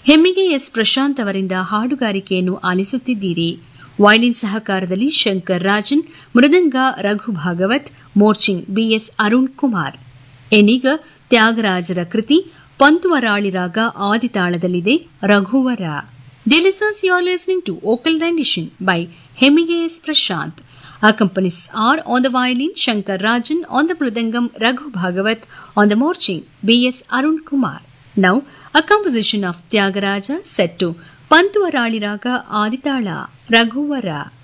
ಹೆಮ್ಮಿಗೆ S Prashanth ಅವರಿಂದ ಹಾಡುಗಾರಿಕೆಯನ್ನು ಆಲಿಸುತ್ತಿದ್ದೀರಿ ವಯಲಿನ್ ಸಹಕಾರದಲ್ಲಿ ಶಂಕರ್ ರಾಜನ್ ಮೃದಂಗ ರಘು ಭಾಗವತ್ ಮೋರ್ಚಿಂಗ್ ಬಿಎಸ್ ಅರುಣ್ ಕುಮಾರ್ ಏನೀಗ ತ್ಯಾಗರಾಜರ ಕೃತಿ ಪಂತುವರಾಳಿ ರಾಗ ಆದಿತಾಳದಲ್ಲಿದೆ ರಘುವರ ಡೆಲಿಸಸ್ you are listening to vocal rendition by Hemmige S Prashanth Accompanies are on the violin Shankar Rajan, on the mridangam Raghu Bhagavat, on the morching B.S. Arun Kumar. Now, a composition of Tyagaraja set to Pantuvarali Raga Aditala Raghuvara.